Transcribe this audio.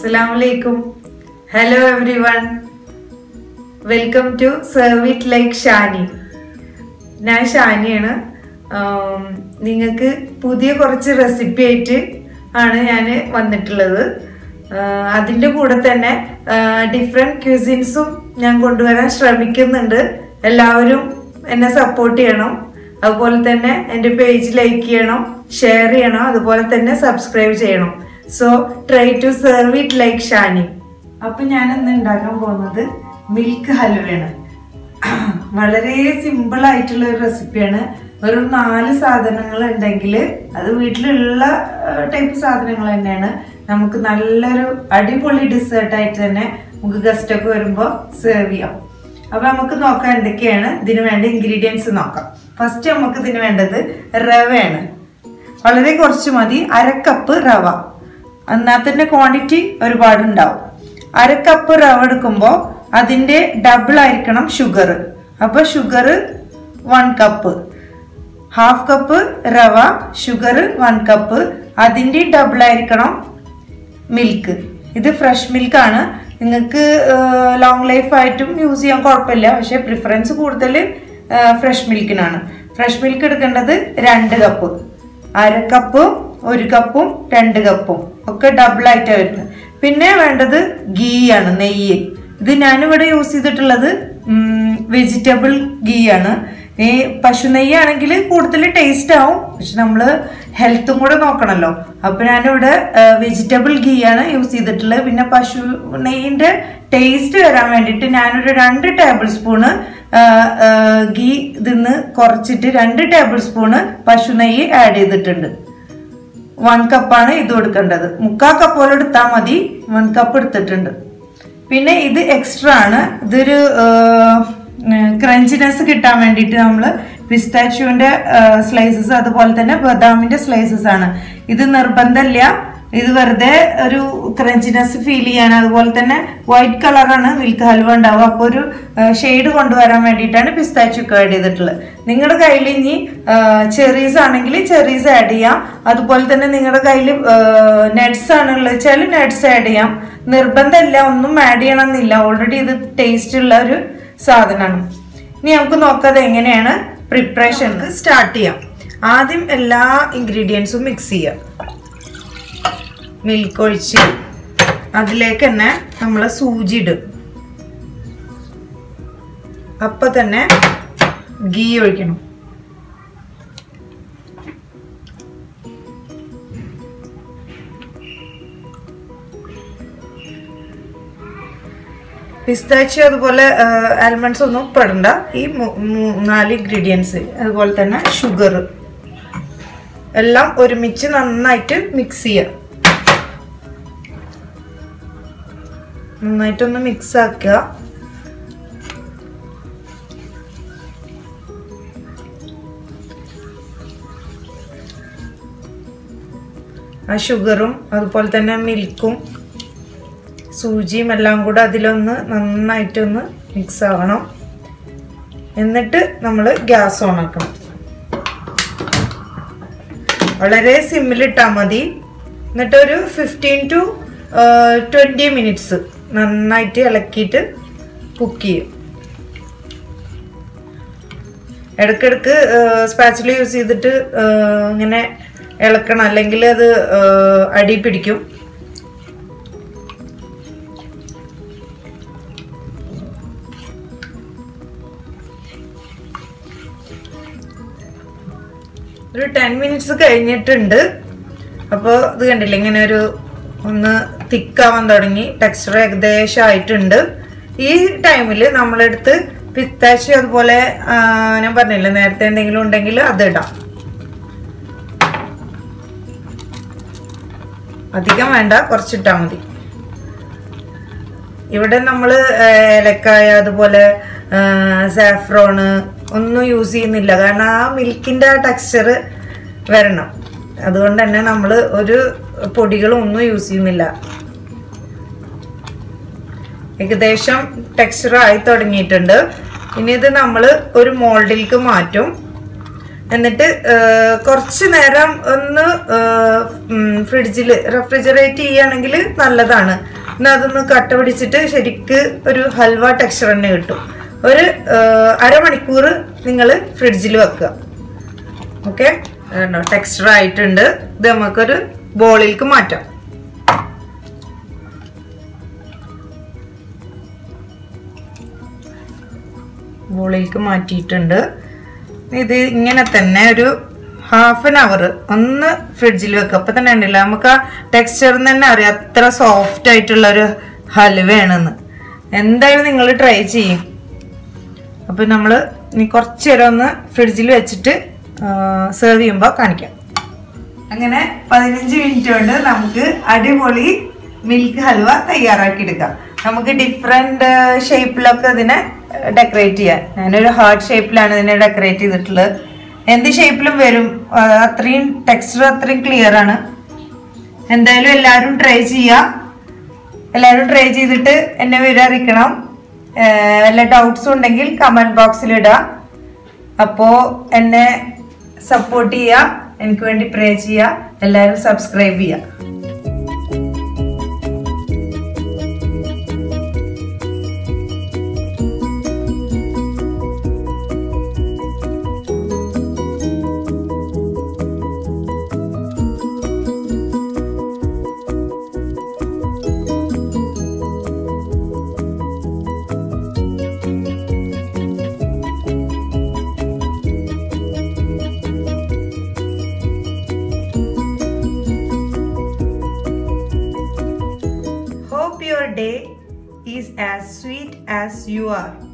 അസ്സലാമലൈക്കും hello everyone welcome to serve it like Shani ഞാൻ ഷാനിയാണ് നിങ്ങൾക്ക് പുതിയ കുറച്ച് റെസിപ്പി ആയിട്ട് ആണ് ഞാൻ വന്നിട്ടുള്ളത് ആഹ് അതിൻ്റെ കൂടെ തന്നെ ഡിഫറെൻറ്റ് ക്യൂസിൻസും ഞാൻ കൊണ്ടുവരാൻ ശ്രമിക്കുന്നുണ്ട് എല്ലാവരും എന്നെ സപ്പോർട്ട് ചെയ്യണം അതുപോലെ തന്നെ എൻ്റെ പേജ് ലൈക്ക് ചെയ്യണം ഷെയർ ചെയ്യണം അതുപോലെ തന്നെ സബ്സ്ക്രൈബ് ചെയ്യണം so try to serve it like Shani അപ്പം ഞാൻ ഇന്ന് ഉണ്ടാക്കാൻ പോകുന്നത് മിൽക്ക് ഹൽവയാണ് വളരെ സിമ്പിൾ ആയിട്ടുള്ള ഒരു റെസിപ്പിയാണ് വെറും നാല് സാധനങ്ങൾ ഉണ്ടെങ്കിൽ അത് വീട്ടിലുള്ള ടൈപ്പ് സാധനങ്ങൾ തന്നെയാണ് നമുക്ക് നല്ലൊരു അടിപൊളി dessert ആയിട്ട് തന്നെ നമുക്ക് ഗസ്റ്റ് ഒക്കെ വരുമ്പോൾ സെർവ് ചെയ്യാം അപ്പൊ നമുക്ക് നോക്കാം എന്തൊക്കെയാണ് ഇതിന് വേണ്ട ഇൻഗ്രീഡിയൻസ് നോക്കാം ഫസ്റ്റ് നമുക്ക് ഇതിന് വേണ്ടത് റവയാണ് വളരെ കുറച്ച് മതി അര കപ്പ് റവ എന്നാൽ തന്നെ ക്വാണ്ടിറ്റി ഒരുപാട് ഉണ്ടാവും അര കപ്പ് റവ എടുക്കുമ്പോൾ അതിൻ്റെ ഡബിൾ ആയിരിക്കണം ഷുഗർ അപ്പോൾ sugar one cup half cup റവ ഷുഗർ വൺ കപ്പ് അതിൻ്റെ ഡബിൾ ആയിരിക്കണം മിൽക്ക് ഇത് ഫ്രഷ് മിൽക്കാണ് നിങ്ങൾക്ക് ലോങ് ലൈഫ് ആയിട്ടും യൂസ് ചെയ്യാൻ കുഴപ്പമില്ല പക്ഷേ പ്രിഫറൻസ് കൂടുതൽ ഫ്രഷ് മിൽക്കിനാണ് ഫ്രഷ് മിൽക്ക് എടുക്കേണ്ടത് രണ്ട് കപ്പ് അര കപ്പും ഒരു കപ്പും രണ്ട് കപ്പും ഒക്കെ ഡബിൾ ആയിട്ടാണ് വരുന്നത് പിന്നെ വേണ്ടത് ഗീ ആണ് നെയ്യ് ഇത് ഞാനിവിടെ യൂസ് ചെയ്തിട്ടുള്ളത് വെജിറ്റബിൾ ഗീ ആണ് ഈ പശു നെയ്യാണെങ്കിൽ കൂടുതൽ ടേസ്റ്റ് ആവും പക്ഷെ നമ്മൾ ഹെൽത്തും കൂടെ നോക്കണമല്ലോ അപ്പോൾ ഞാനിവിടെ വെജിറ്റബിൾ ഗീ ആണ് യൂസ് ചെയ്തിട്ടുള്ളത് പിന്നെ പശു നെയ്യിൻ്റെ ടേസ്റ്റ് വരാൻ വേണ്ടിയിട്ട് ഞാനൊരു രണ്ട് ടേബിൾ സ്പൂണ് ഗീ ഇതിന്ന് കുറച്ചിട്ട് രണ്ട് ടേബിൾ സ്പൂണ് പശു നെയ്യ് ആഡ് ചെയ്തിട്ടുണ്ട് വൺ കപ്പാണ് ഇത് കൊടുക്കേണ്ടത് മുക്കാൽ കപ്പോളം എടുത്താൽ മതി വൺ കപ്പ് എടുത്തിട്ടുണ്ട് പിന്നെ ഇത് എക്സ്ട്രാ ആണ് ഇതൊരു ക്രഞ്ചിനെസ് കിട്ടാൻ വേണ്ടിയിട്ട് നമ്മൾ പിസ്താച്ചുവിൻ്റെ സ്ലൈസസ് അതുപോലെ തന്നെ ബദാമിൻ്റെ സ്ലൈസസ് ആണ് ഇത് നിർബന്ധമില്ല ഇത് വെറുതെ ഒരു ക്രഞ്ചിനെസ് ഫീൽ ചെയ്യാൻ അതുപോലെ തന്നെ വൈറ്റ് കളറാണ് മിൽക്ക് ഹൽവ ഉണ്ടാവുക അപ്പോൾ ഒരു ഷെയ്ഡ് കൊണ്ടുവരാൻ വേണ്ടിയിട്ടാണ് പിസ്താച്ചു ആഡ് ചെയ്തിട്ടുള്ളത് നിങ്ങളുടെ കയ്യിൽ ഇനി ചെറീസ് ആണെങ്കിൽ ചെറീസ് ആഡ് ചെയ്യാം അതുപോലെ തന്നെ നിങ്ങളുടെ കയ്യിൽ നട്ട്സ് ആണുള്ളത് വെച്ചാൽ നട്ട്സ് ആഡ് ചെയ്യാം നിർബന്ധമില്ല ഒന്നും ആഡ് ചെയ്യണമെന്നില്ല ഓൾറെഡി ഇത് ടേസ്റ്റ് ഉള്ള ഒരു സാധനമാണ് ഇനി നമുക്ക് നോക്കാതെ എങ്ങനെയാണ് പ്രിപ്പറേഷൻ സ്റ്റാർട്ട് ചെയ്യാം ആദ്യം എല്ലാ ഇൻഗ്രീഡിയൻസും മിക്സ് ചെയ്യാം മിൽക്ക് ഒഴിച്ച് അതിലേക്ക് തന്നെ നമ്മൾ സൂചി ഇടും അപ്പൊ തന്നെ ഗീ ഒഴിക്കണം പിസ്താച്ചി അതുപോലെ ആൽമണ്ട്സ് ഒന്നും പെടണ്ട ഈ നാല് ഇൻഗ്രീഡിയൻസ് അതുപോലെ തന്നെ ഷുഗർ എല്ലാം ഒരുമിച്ച് നന്നായിട്ട് മിക്സ് ചെയ്യുക നന്നായിട്ടൊന്ന് മിക്സ് ആക്കുക ആ ഷുഗറും അതുപോലെ തന്നെ മിൽക്കും സൂചിയും എല്ലാം കൂടെ അതിലൊന്ന് നന്നായിട്ടൊന്ന് മിക്സ് ആവണം എന്നിട്ട് നമ്മൾ ഗ്യാസ് ഓൺ ആക്കണം വളരെ സിമ്മിലിട്ടാൽ മതി എന്നിട്ട് ഒരു ഫിഫ്റ്റീൻ ടു ട്വൻറ്റി മിനിറ്റ്സ് നന്നായിട്ട് ഇളക്കിയിട്ട് കുക്ക് ചെയ്യും ഇടയ്ക്കിടയ്ക്ക് സ്പാച്ചിൽ യൂസ് ചെയ്തിട്ട് ഇങ്ങനെ ഇളക്കണം അല്ലെങ്കിൽ അത് അടി പിടിക്കും ഒരു ടെൻ മിനിറ്റ്സ് കഴിഞ്ഞിട്ടുണ്ട് അപ്പോൾ ഇത് കണ്ടില്ല ഇങ്ങനെ ഒരു ഒന്ന് തിക്കാവാൻ തുടങ്ങി ടെക്സ്ചർ ഏകദേശം ആയിട്ടുണ്ട് ഈ ടൈമിൽ നമ്മളെടുത്ത് പിത്താച്ചി അതുപോലെ ഞാൻ പറഞ്ഞില്ല നേരത്തെ എന്തെങ്കിലും ഉണ്ടെങ്കിൽ അതിടാം അധികം വേണ്ട കുറച്ചിട്ടാൽ മതി ഇവിടെ നമ്മൾ ഏലക്കായ അതുപോലെ സാഫ്രോണ് ഒന്നും യൂസ് ചെയ്യുന്നില്ല കാരണം ആ മിൽക്കിൻ്റെ ആ ടെക്സ്ചർ വരണം അതുകൊണ്ട് തന്നെ നമ്മൾ ഒരു പൊടികളും ഒന്നും യൂസ് ചെയ്യുന്നില്ല ഏകദേശം ടെക്സ്ചർ ആയി തുടങ്ങിയിട്ടുണ്ട് ഇനി ഇത് നമ്മൾ ഒരു മോൾഡിലേക്ക് മാറ്റും എന്നിട്ട് കുറച്ച് നേരം ഒന്ന് ഫ്രിഡ്ജിൽ റെഫ്രിജറേറ്റ് ചെയ്യുകയാണെങ്കിൽ നല്ലതാണ് എന്നാൽ അതൊന്ന് കട്ട പിടിച്ചിട്ട് ശരിക്ക് ഒരു ഹൽവ ടെക്സ്ചർ തന്നെ കിട്ടും ഒരു ആ, അരമണിക്കൂർ നിങ്ങൾ ഫ്രിഡ്ജിൽ വെക്കുക ഓക്കെ ടെക്സ്ചർ ആയിട്ടുണ്ട് ഇത് നമുക്കൊരു ബോളിലേക്ക് മാറ്റാം ബോളിലേക്ക് മാറ്റിയിട്ടുണ്ട് ഇത് ഇങ്ങനെ തന്നെ ഒരു ഹാഫ് ആൻ അവർ ഒന്ന് ഫ്രിഡ്ജിൽ വെക്കുക അപ്പൊ തന്നെ ഉണ്ടല്ലോ നമുക്ക് ആ ടെക്സ്ചറിൽ തന്നെ അറിയാം അത്ര സോഫ്റ്റ് ആയിട്ടുള്ള ഒരു ഹലുവയാണെന്ന് എന്തായാലും നിങ്ങൾ ട്രൈ ചെയ്യും അപ്പൊ നമ്മൾ ഇനി കുറച്ച് നേരം ഒന്ന് ഫ്രിഡ്ജിൽ വെച്ചിട്ട് സെർവ് ചെയ്യുമ്പോൾ കാണിക്കാം അങ്ങനെ പതിനഞ്ച് മിനിറ്റ് കൊണ്ട് നമുക്ക് അടിപൊളി മിൽക്ക് ഹൽവ തയ്യാറാക്കി എടുക്കാം നമുക്ക് ഡിഫറെന്റ് ഷേപ്പിലൊക്കെ ഇതിനെ ഡെക്കറേറ്റ് ചെയ്യാം ഞാനൊരു ഹാർട്ട് ഷേപ്പിലാണ് ഇതിനെ ഡെക്കറേറ്റ് ചെയ്തിട്ടുള്ളത് എന്ത് ഷേപ്പിലും വരും ആ, അത്രയും ടെക്സ്ചർ അത്രയും ക്ലിയർ ആണ് എന്തായാലും എല്ലാവരും ട്രൈ ചെയ്യാം എല്ലാവരും ട്രൈ ചെയ്തിട്ട് എന്നെ വിവരം അറിയിക്കണം ഏഹ് വല്ല ഡൗട്ട്സും ഉണ്ടെങ്കിൽ കമന്റ് ബോക്സിൽ ഇടാം അപ്പോൾ എന്നെ സപ്പോർട്ട് ചെയ്യുക എനിക്ക് വേണ്ടി പ്രേ ചെയ്യുക എല്ലാവരും സബ്സ്ക്രൈബ് ചെയ്യുക Hope your day is as sweet as you are.